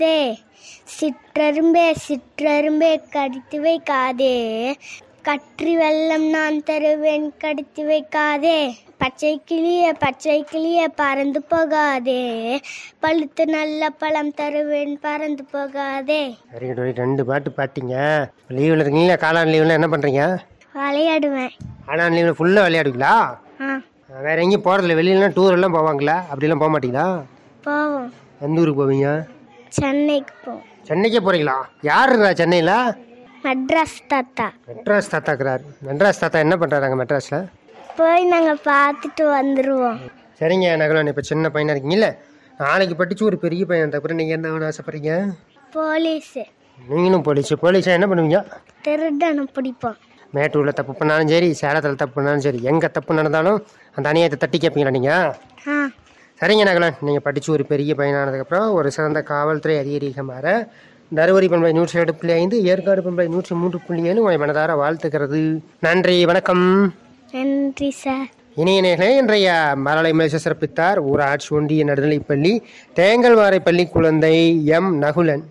தே சிற்றரும்பே சிற்றரும்பே கடித்து வைக்காதே கற்றி வெள்ளம் நான் தருவேன் கடித்து வைக்காதே பச்சை கிளிய பச்சை கிளிய பறந்து போகாதே பழுத்து நல்ல பழம் தருவேன் பறந்து போகாதே வெரி குட் வெரி ரெண்டு பாட்டு பாட்டிங்க லீவில் இருக்கீங்களா காலான் லீவில் என்ன பண்ணுறீங்க விளையாடுவேன் காலான் லீவில் ஃபுல்லாக விளையாடுவீங்களா ஆ வேற எங்கேயும் போகிறதில்ல வெளியிலலாம் டூர் எல்லாம் போவாங்களா அப்படிலாம் போக மாட்டீங்களா போவோம் எந்த ஊருக்கு போவீங்க சென்னைக்கு போவோம் சென்னைக்கே போகிறீங்களா யார் இருக்கா சென்னையில் மெட்ராஸ் தாத்தா மெட்ராஸ் தாத்தாக்குறாரு மெட்ராஸ் தாத்தா என்ன பண்ணுறாங்க மெட்ராஸில் போய் நாங்கள் பார்த்துட்டு வந்துடுவோம் சரிங்க நகலன் இப்போ சின்ன பையனாக இருக்கீங்கல்ல நாளைக்கு படித்து ஒரு பெரிய பையன் அப்புறம் நீங்கள் என்ன ஆகணும்னு ஆசைப்படுறீங்க போலீஸு நீங்களும் போலீஸ் போலீஸாக என்ன பண்ணுவீங்க திருடனை பிடிப்போம் மேட்டூரில் தப்பு பண்ணாலும் சரி சேலத்தில் தப்பு பண்ணாலும் சரி எங்கே தப்பு நடந்தாலும் அந்த அநியாயத்தை தட்டி கேட்பீங்களா நீங்கள் ஆ சரிங்க நகலன் நீங்கள் படித்து ஒரு பெரிய பையனானதுக்கப்புறம் ஒரு சிறந்த காவல்துறை அதிகாரியாக மாற தருமபுரி பண்பை நூற்றி ஏழு புள்ளி ஐந்து ஏற்காடு பண்பை நூற்றி மூன்று புள்ளி ஏழு உங்களை மனதார வாழ்த்துக்கிறது நன்றி வணக்கம் நன்றி சார் இணைய நேர்களே இன்றைய மரலை மேச சிறப்பித்தார் ஊராட்சி ஒன்றிய நடுநிலைப்பள்ளி தேங்கல்வாரை பள்ளி குழந்தை எம் நகுலன்